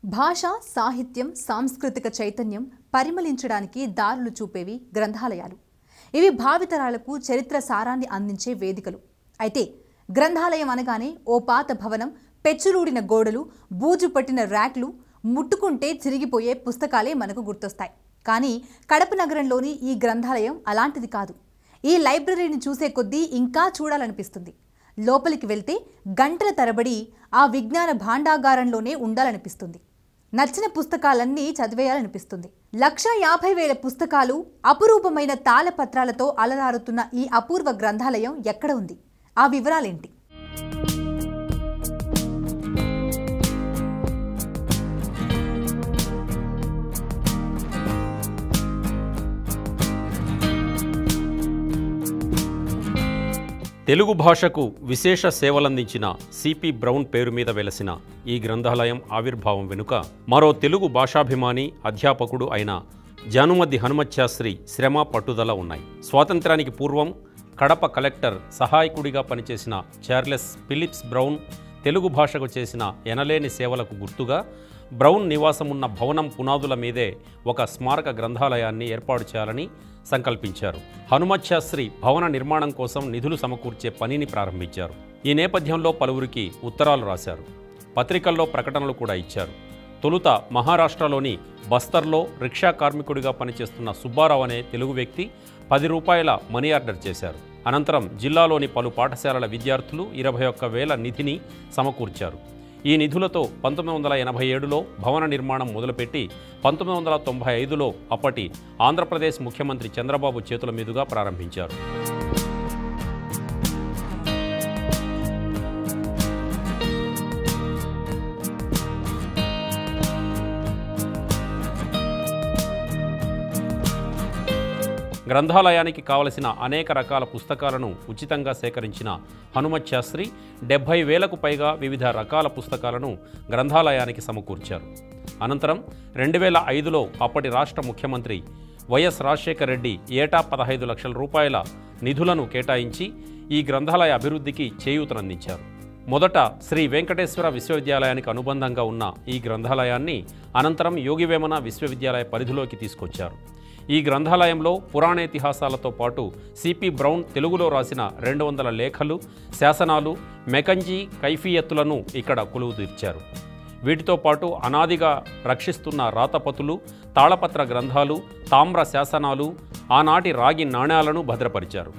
భాష సాహిత్యం సాంస్కృతిక చైతన్యం పరిమళించడానికి దారులు చూపేవి గ్రంథాలయాలు ఇవి భావితరాలకు చరిత్ర సారాన్ని అందించే వేదికలు అయితే గ్రంథాలయం అనగానే ఓ పాత భవనం పెచ్చులూడిన గోడలు బూజు పట్టిన ర్యాక్లు ముట్టుకుంటే చిరిగిపోయే పుస్తకాలే మనకు గుర్తొస్తాయి కానీ కడప నగరంలోని ఈ గ్రంథాలయం అలాంటిది కాదు ఈ లైబ్రరీని చూసే కొద్దీ ఇంకా చూడాలనిపిస్తుంది లోపలికి వెళ్తే గంటల తరబడి ఆ విజ్ఞాన భాండాగారంలోనే ఉండాలనిపిస్తుంది నచ్చిన పుస్తకాలన్నీ చదివేయాలనిపిస్తుంది లక్ష యాభై వేల పుస్తకాలు అపురూపమైన తాళపత్రాలతో అలరారుతున్న ఈ అపూర్వ గ్రంథాలయం ఎక్కడ ఉంది ఆ వివరాలేంటి తెలుగు భాషకు విశేష సేవలందించిన సిపి బ్రౌన్ పేరు మీద వెలసిన ఈ గ్రంథాలయం ఆవిర్భావం వెనుక మరో తెలుగు భాషాభిమాని అధ్యాపకుడు అయిన జానుమద్ది హనుమత్శాస్త్రి శ్రమ పట్టుదల ఉన్నాయి స్వాతంత్రానికి పూర్వం కడప కలెక్టర్ సహాయకుడిగా పనిచేసిన చార్లెస్ ఫిలిప్స్ బ్రౌన్ తెలుగు భాషకు చేసిన ఎనలేని సేవలకు గుర్తుగా బ్రౌన్ నివాసమున్న భవనం పునాదుల మీదే ఒక స్మారక గ్రంథాలయాన్ని ఏర్పాటు చేయాలని సంకల్పించారు హనుమత్ శాస్త్రి భవన నిర్మాణం కోసం నిధులు సమకూర్చే పనిని ప్రారంభించారు ఈ నేపథ్యంలో పలువురికి ఉత్తరాలు రాశారు పత్రికల్లో ప్రకటనలు కూడా ఇచ్చారు తొలుత మహారాష్ట్రలోని బస్తర్లో రిక్షా కార్మికుడిగా పనిచేస్తున్న సుబ్బారావు అనే తెలుగు వ్యక్తి పది రూపాయల మనీ ఆర్డర్ చేశారు అనంతరం జిల్లాలోని పలు పాఠశాలల విద్యార్థులు ఇరవై ఒక్క వేల నిధిని సమకూర్చారు ఈ నిధులతో పంతొమ్మిది వందల ఎనభై ఏడులో భవన నిర్మాణం మొదలుపెట్టి పంతొమ్మిది వందల తొంభై ఐదులో అప్పటి ఆంధ్రప్రదేశ్ ముఖ్యమంత్రి చంద్రబాబు చేతుల మీదుగా ప్రారంభించారు గ్రంథాలయానికి కావలసిన అనేక రకాల పుస్తకాలను ఉచితంగా సేకరించిన హనుమత్ శాస్త్రి డెబ్భై వేలకు పైగా వివిధ రకాల పుస్తకాలను గ్రంథాలయానికి సమకూర్చారు అనంతరం రెండు వేల ఐదులో అప్పటి రాష్ట్ర ముఖ్యమంత్రి వైఎస్ రాజశేఖర రెడ్డి ఏటా పదహైదు లక్షల రూపాయల నిధులను కేటాయించి ఈ గ్రంథాలయ అభివృద్ధికి చేయూతనందించారు మొదట శ్రీ వెంకటేశ్వర విశ్వవిద్యాలయానికి అనుబంధంగా ఉన్న ఈ గ్రంథాలయాన్ని అనంతరం యోగివేమన విశ్వవిద్యాలయ పరిధిలోకి తీసుకొచ్చారు ఈ గ్రంథాలయంలో పురాణేతిహాసాలతో పాటు సిపి బ్రౌన్ తెలుగులో రాసిన రెండు వందల లేఖలు శాసనాలు మెకంజీ కైఫియత్తులను ఇక్కడ కొలువు తీర్చారు వీటితో పాటు అనాదిగా రక్షిస్తున్న రాతపతులు తాళపత్ర గ్రంథాలు తామ్ర శాసనాలు ఆనాటి రాగి నాణ్యాలను భద్రపరిచారు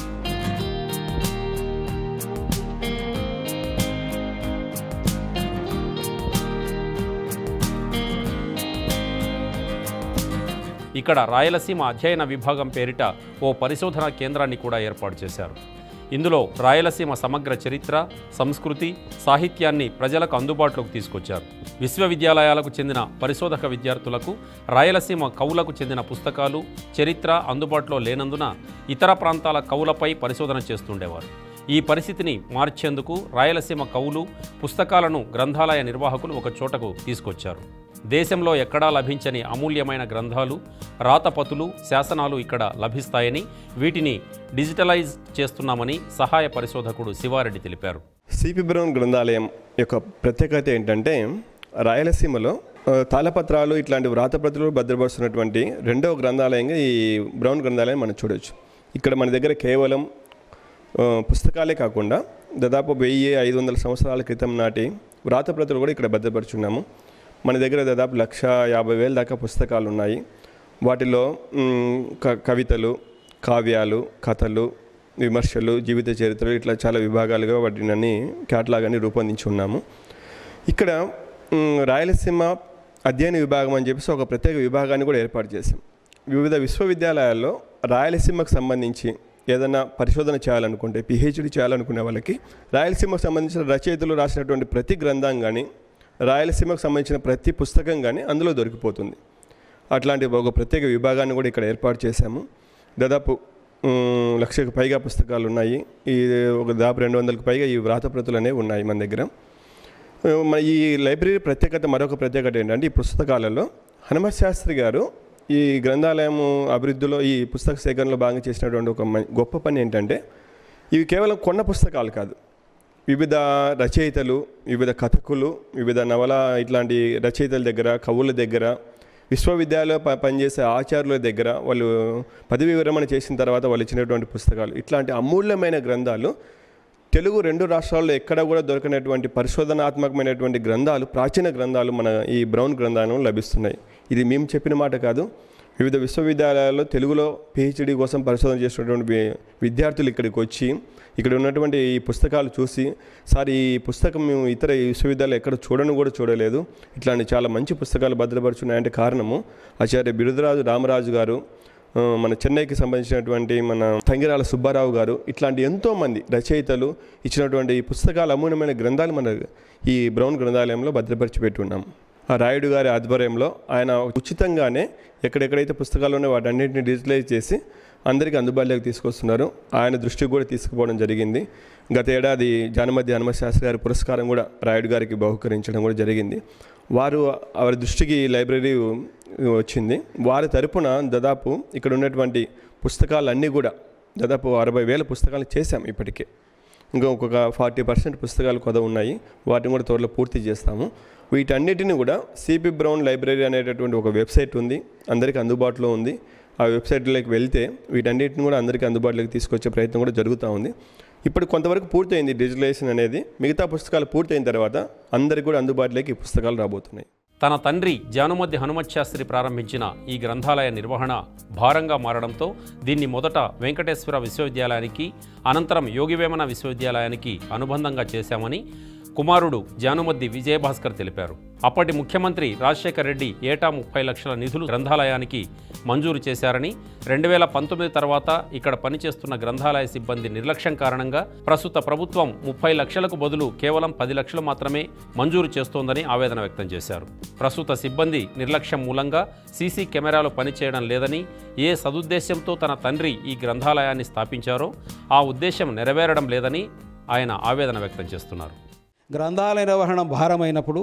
ఇక్కడ రాయలసీమ అధ్యయన విభాగం పేరిట ఓ పరిశోధనా కేంద్రాన్ని కూడా ఏర్పాటు చేశారు ఇందులో రాయలసీమ సమగ్ర చరిత్ర సంస్కృతి సాహిత్యాన్ని ప్రజలకు అందుబాటులోకి తీసుకొచ్చారు విశ్వవిద్యాలయాలకు చెందిన పరిశోధక విద్యార్థులకు రాయలసీమ కవులకు చెందిన పుస్తకాలు చరిత్ర అందుబాటులో లేనందున ఇతర ప్రాంతాల కవులపై పరిశోధన చేస్తుండేవారు ఈ పరిస్థితిని మార్చేందుకు రాయలసీమ కవులు పుస్తకాలను గ్రంథాలయ నిర్వాహకులు ఒక చోటకు తీసుకొచ్చారు దేశంలో ఎక్కడా లభించని అమూల్యమైన గ్రంథాలు రాతపతులు శాసనాలు ఇక్కడ లభిస్తాయని వీటిని డిజిటలైజ్ చేస్తున్నామని సహాయ పరిశోధకుడు శివారెడ్డి తెలిపారు సిపి బ్రౌన్ గ్రంథాలయం యొక్క ప్రత్యేకత ఏంటంటే రాయలసీమలో ఆ, తాళపత్రాలు ఇట్లాంటి వ్రాతపత్రాలు భద్రపరుస్తున్నటువంటి రెండవ గ్రంథాలయంగా ఈ బ్రౌన్ గ్రంథాలయం మనం చూడొచ్చు ఇక్కడ మన దగ్గర కేవలం ఆ, పుస్తకాలే కాకుండా దాదాపు వెయ్యి ఐదు వందల సంవత్సరాల క్రితం నాటి వ్రాతప్రతులు కూడా ఇక్కడ భద్రపరుచున్నాము మన దగ్గర దాదాపు లక్ష యాభై వేల దాకా పుస్తకాలు ఉన్నాయి వాటిలో మ్, క- కవితలు కావ్యాలు కథలు విమర్శలు జీవిత చరిత్రలు ఇట్లా చాలా విభాగాలుగా వాటిని క్యాటలాగ్ అని రూపొందించి ఉన్నాము ఇక్కడ మ్, రాయలసీమ అధ్యయన విభాగం అని చెప్పేసి ఒక ప్రత్యేక విభాగాన్ని కూడా ఏర్పాటు చేశాం వివిధ విశ్వవిద్యాలయాల్లో రాయలసీమకు సంబంధించి ఏదైనా పరిశోధన చేయాలనుకుంటే పిహెచ్డి చేయాలనుకునే వాళ్ళకి రాయలసీమకు సంబంధించిన రచయితలు రాసినటువంటి ప్రతి గ్రంథం కానీ రాయలసీమకు సంబంధించిన ప్రతి పుస్తకం కానీ అందులో దొరికిపోతుంది అట్లాంటి ఒక ప్రత్యేక విభాగాన్ని కూడా ఇక్కడ ఏర్పాటు చేశాము దాదాపు ఉమ్, లక్షకు పైగా పుస్తకాలు ఉన్నాయి ఈ ఒక దాదాపు రెండు వందలకు పైగా ఈ వ్రాతప్రతులు అనేవి ఉన్నాయి మన దగ్గర మన ఈ లైబ్రరీ ప్రత్యేకత మరొక ప్రత్యేకత ఏంటంటే ఈ పుస్తకాలలో హనుమత్ శాస్త్రి గారు ఈ గ్రంథాలయం అభివృద్ధిలో ఈ పుస్తక సేకరణలో భాగంగా చేసినటువంటి ఒక మ- గొప్ప పని ఏంటంటే ఇవి కేవలం కొన్న పుస్తకాలు కాదు వివిధ రచయితలు వివిధ కథకులు వివిధ నవల ఇట్లాంటి రచయితల దగ్గర కవుల దగ్గర విశ్వవిద్యాలయంలో ప పనిచేసే ఆచార్యుల దగ్గర వాళ్ళు పదవి విరమణ చేసిన తర్వాత వాళ్ళు ఇచ్చినటువంటి పుస్తకాలు ఇట్లాంటి అమూల్యమైన గ్రంథాలు తెలుగు రెండు రాష్ట్రాల్లో ఎక్కడ కూడా దొరకనటువంటి పరిశోధనాత్మకమైనటువంటి గ్రంథాలు ప్రాచీన గ్రంథాలు మన ఈ బ్రౌన్ గ్రంథాలను లభిస్తున్నాయి ఇది మేము చెప్పిన మాట కాదు వివిధ విశ్వవిద్యాలయాల్లో తెలుగులో పిహెచ్డి కోసం పరిశోధన చేసినటువంటి వి- విద్యార్థులు ఇక్కడికి వచ్చి ఇక్కడ ఉన్నటువంటి ఈ పుస్తకాలు చూసి సార్ ఈ పుస్తకం మేము ఇతర విశ్వవిద్యాలయాలు ఎక్కడ చూడను కూడా చూడలేదు ఇట్లాంటి చాలా మంచి పుస్తకాలు భద్రపరుచున్నాయంటే కారణము ఆచార్య బిరుదరాజు రామరాజు గారు ఆ, మన చెన్నైకి సంబంధించినటువంటి మన తంగిరాల సుబ్బారావు గారు ఇట్లాంటి ఎంతోమంది రచయితలు ఇచ్చినటువంటి ఈ పుస్తకాలు అమూల్యమైన గ్రంథాలు మన ఈ బ్రౌన్ గ్రంథాలయంలో భద్రపరిచి పెట్టున్నాం ఆ రాయుడు గారి ఆధ్వర్యంలో ఆయన ఉచితంగానే ఎక్కడెక్కడైతే పుస్తకాలు ఉన్నాయో వాటన్నింటిని డిజిటలైజ్ చేసి అందరికీ అందుబాటులోకి తీసుకొస్తున్నారు ఆయన దృష్టికి కూడా తీసుకుపోవడం జరిగింది గత ఏడాది జానమధ్య హనుమశాస్త్రి గారి పురస్కారం కూడా రాయుడు గారికి బహుకరించడం కూడా జరిగింది వారు వారి దృష్టికి ఈ లైబ్రరీ వచ్చింది వారి తరపున దాదాపు ఇక్కడ ఉన్నటువంటి పుస్తకాలన్నీ కూడా దాదాపు అరవై వేల పుస్తకాలు చేశాం ఇప్పటికే ఇంకా ఇంకొక ఫార్టీ పర్సెంట్ పుస్తకాలు కొద ఉన్నాయి వాటిని కూడా త్వరలో పూర్తి చేస్తాము వీటన్నిటిని కూడా సిపి బ్రౌన్ లైబ్రరీ అనేటటువంటి ఒక వెబ్సైట్ ఉంది అందరికీ అందుబాటులో ఉంది ఆ వెబ్సైట్లోకి వెళ్తే వీటన్నిటిని కూడా అందరికీ అందుబాటులోకి తీసుకొచ్చే ప్రయత్నం కూడా జరుగుతూ ఉంది ఇప్పుడు కొంతవరకు పూర్తయింది డిజిటలైజేషన్ అనేది మిగతా పుస్తకాలు పూర్తయిన తర్వాత అందరికీ కూడా అందుబాటులోకి ఈ పుస్తకాలు రాబోతున్నాయి తన తండ్రి జానుమద్ది హనుమత్ శాస్త్రి ప్రారంభించిన ఈ గ్రంథాలయ నిర్వహణ భారంగా మారడంతో దీన్ని మొదట వెంకటేశ్వర విశ్వవిద్యాలయానికి అనంతరం యోగివేమన విశ్వవిద్యాలయానికి అనుబంధంగా చేశామని కుమారుడు జానుమద్ది విజయభాస్కర్ తెలిపారు అప్పటి ముఖ్యమంత్రి రాజశేఖర్ రెడ్డి ఏటా ముప్పై లక్షల నిధులు గ్రంథాలయానికి మంజూరు చేశారని రెండు వేల పంతొమ్మిది తర్వాత ఇక్కడ పనిచేస్తున్న గ్రంథాలయ సిబ్బంది నిర్లక్ష్యం కారణంగా ప్రస్తుత ప్రభుత్వం ముప్పై లక్షలకు బదులు కేవలం పది లక్షలు మాత్రమే మంజూరు చేస్తోందని ఆవేదన వ్యక్తం చేశారు ప్రస్తుత సిబ్బంది నిర్లక్ష్యం మూలంగా సీసీ కెమెరాలు పనిచేయడం లేదని ఏ సదుద్దేశంతో తన తండ్రి ఈ గ్రంథాలయాన్ని స్థాపించారో ఆ ఉద్దేశం నెరవేరడం లేదని ఆయన ఆవేదన వ్యక్తం చేస్తున్నారు గ్రంథాలయ నిర్వహణ భారమైనప్పుడు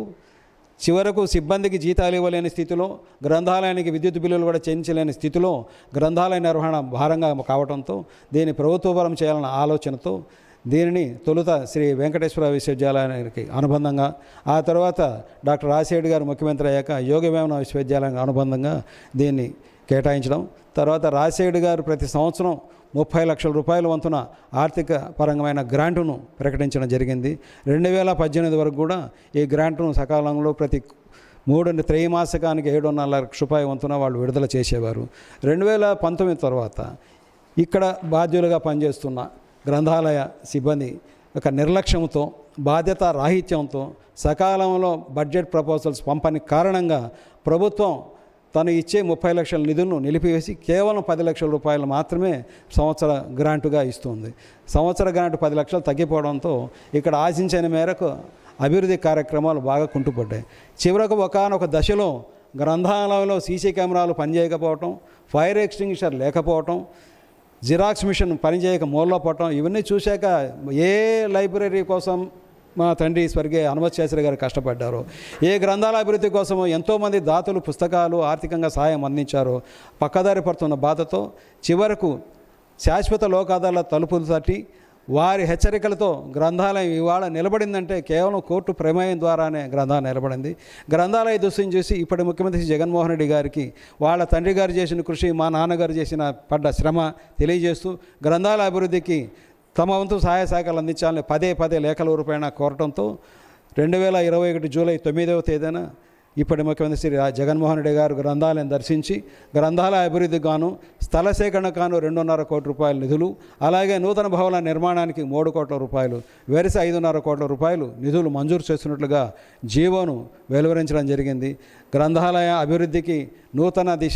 చివరకు సిబ్బందికి జీతాలు ఇవ్వలేని స్థితిలో గ్రంథాలయానికి విద్యుత్ బిల్లులు కూడా చెల్లించలేని స్థితిలో గ్రంథాలయ నిర్వహణ భారంగా కావడంతో దీన్ని ప్రభుత్వపరం చేయాలన్న ఆలోచనతో దీనిని తొలుత శ్రీ వెంకటేశ్వర విశ్వవిద్యాలయానికి అనుబంధంగా ఆ తర్వాత డాక్టర్ రాజశేఖర్ గారు ముఖ్యమంత్రి అయ్యాక యోగవేమన విశ్వవిద్యాలయానికి అనుబంధంగా దీన్ని కేటాయించడం తర్వాత రాజశేఖర్ గారు ప్రతి సంవత్సరం ముప్పై లక్షల రూపాయల వంతున ఆర్థిక పరంగమైన గ్రాంటును ప్రకటించడం జరిగింది రెండు వేల పద్దెనిమిది వరకు కూడా ఈ గ్రాంటును సకాలంలో ప్రతి మూడు త్రైమాసికానికి ఏడున్నర లక్ష రూపాయల వంతున వాళ్ళు విడుదల చేసేవారు రెండు వేల పంతొమ్మిది తర్వాత ఇక్కడ బాధ్యులుగా పనిచేస్తున్న గ్రంథాలయ సిబ్బంది ఒక నిర్లక్ష్యంతో బాధ్యత రాహిత్యంతో సకాలంలో బడ్జెట్ ప్రపోజల్స్ పంపని కారణంగా ప్రభుత్వం తను ఇచ్చే ముప్పై లక్షల నిధులను నిలిపివేసి కేవలం పది లక్షల రూపాయలు మాత్రమే సంవత్సర గ్రాంటుగా ఇస్తుంది సంవత్సర గ్రాంటు పది లక్షలు తగ్గిపోవడంతో ఇక్కడ ఆశించిన మేరకు అభివృద్ధి కార్యక్రమాలు బాగా కుంటుపడ్డాయి చివరకు ఒకనొక దశలో గ్రంథాలయంలో సీసీ కెమెరాలు పనిచేయకపోవటం ఫైర్ ఎక్స్టింగ్విషర్ లేకపోవటం జిరాక్స్ మిషన్ పనిచేయక మూలలో పడటం ఇవన్నీ చూశాక ఏ లైబ్రరీ కోసం మా తండ్రి స్వర్గీయ హనుమత్ శాస్త్రి గారు కష్టపడ్డారు ఏ గ్రంథాల అభివృద్ధి కోసమో ఎంతోమంది దాతలు పుస్తకాలు ఆర్థికంగా సహాయం అందించారో పక్కదారి పడుతున్న బాధతో చివరకు శాశ్వత లోకాదాల తలుపులు తట్టి వారి హెచ్చరికలతో గ్రంథాలయం ఇవాళ నిలబడిందంటే కేవలం కోర్టు ప్రమేయం ద్వారానే గ్రంథాలయం నిలబడింది గ్రంథాలయ దృష్టిని చూసి ఇప్పటి ముఖ్యమంత్రి జగన్మోహన్ రెడ్డి గారికి వాళ్ళ తండ్రి గారు చేసిన కృషి మా నాన్నగారు చేసిన పడ్డ శ్రమ తెలియజేస్తూ గ్రంథాలయ అభివృద్ధికి తమ వంతు సహాయ సహకారాలు అందించాలని పదే పదే లేఖల రూపేణ కోరటంతో రెండు వేల ఇరవై ఒకటి జూలై తొమ్మిదవ తేదీన ఇప్పటి ముఖ్యమంత్రి శ్రీ రా- జగన్మోహన్ రెడ్డి గారు గ్రంథాలయం దర్శించి గ్రంథాలయ అభివృద్ధికి గాను స్థల సేకరణకు గాను రెండున్నర కోట్ల రూపాయల నిధులు అలాగే నూతన భవన నిర్మాణానికి మూడు కోట్ల రూపాయలు వెరసి ఐదున్నర కోట్ల రూపాయలు నిధులు మంజూరు చేస్తున్నట్లుగా జీవోను వెలువరించడం జరిగింది గ్రంథాలయ అభివృద్ధికి నూతన దిశ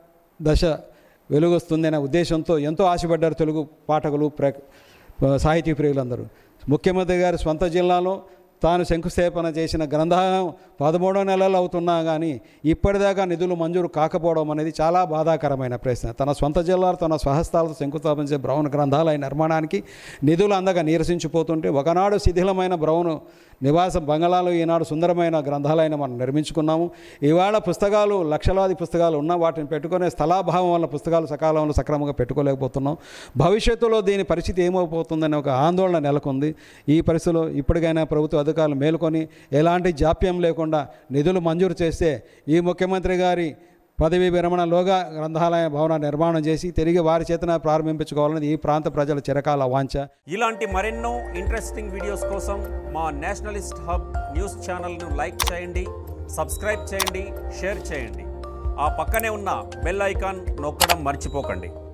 దశ వెలుగొస్తుందనే ఉద్దేశంతో ఎంతో ఆశపడ్డారు తెలుగు పాఠకులు ప్ర సాహితీ ప్రియులందరూ ముఖ్యమంత్రి గారి స్వంత జిల్లాలో తాను శంకుస్థాపన చేసిన గ్రంథాలయం పదమూడో నెలలు అవుతున్నా కానీ ఇప్పటిదాకా నిధులు మంజూరు కాకపోవడం అనేది చాలా బాధాకరమైన ప్రశ్న తన సొంత జిల్లాలో తన స్వహస్తాలతో శంకుస్థాపించే బ్రౌన్ గ్రంథాలయ నిర్మాణానికి నిధులు అందగా నీరసించిపోతుంటే ఒకనాడు శిథిలమైన బ్రౌన్ నివాస బంగళాలు ఈనాడు సుందరమైన గ్రంథాలయాన్ని మనం నిర్మించుకున్నాము ఇవాళ పుస్తకాలు లక్షలాది పుస్తకాలు ఉన్న వాటిని పెట్టుకునే స్థలాభావం వల్ల పుస్తకాలు సకాలంలో సక్రమంగా పెట్టుకోలేకపోతున్నాం భవిష్యత్తులో దీని పరిస్థితి ఏమైపోతుందనే ఒక ఆందోళన నెలకొంది ఈ పరిస్థితిలో ఇప్పటికైనా ప్రభుత్వ అధికారులు మేలుకొని ఎలాంటి జాప్యం లేకుండా నిధులు మంజూరు చేస్తే ఈ ముఖ్యమంత్రి గారి పదవీ విరమణలోగా గ్రంథాలయ భవన నిర్మాణం చేసి తిరిగి వారి చేతన ప్రారంభించుకోవాలని ఈ ప్రాంత ప్రజల చిరకాల వాంఛ ఇలాంటి మరెన్నో ఇంట్రెస్టింగ్ వీడియోస్ కోసం మా నేషనలిస్ట్ హబ్ న్యూస్ ఛానల్ను లైక్ చేయండి సబ్స్క్రైబ్ చేయండి షేర్ చేయండి ఆ పక్కనే ఉన్న బెల్ ఐకాన్ నొక్కడం మర్చిపోకండి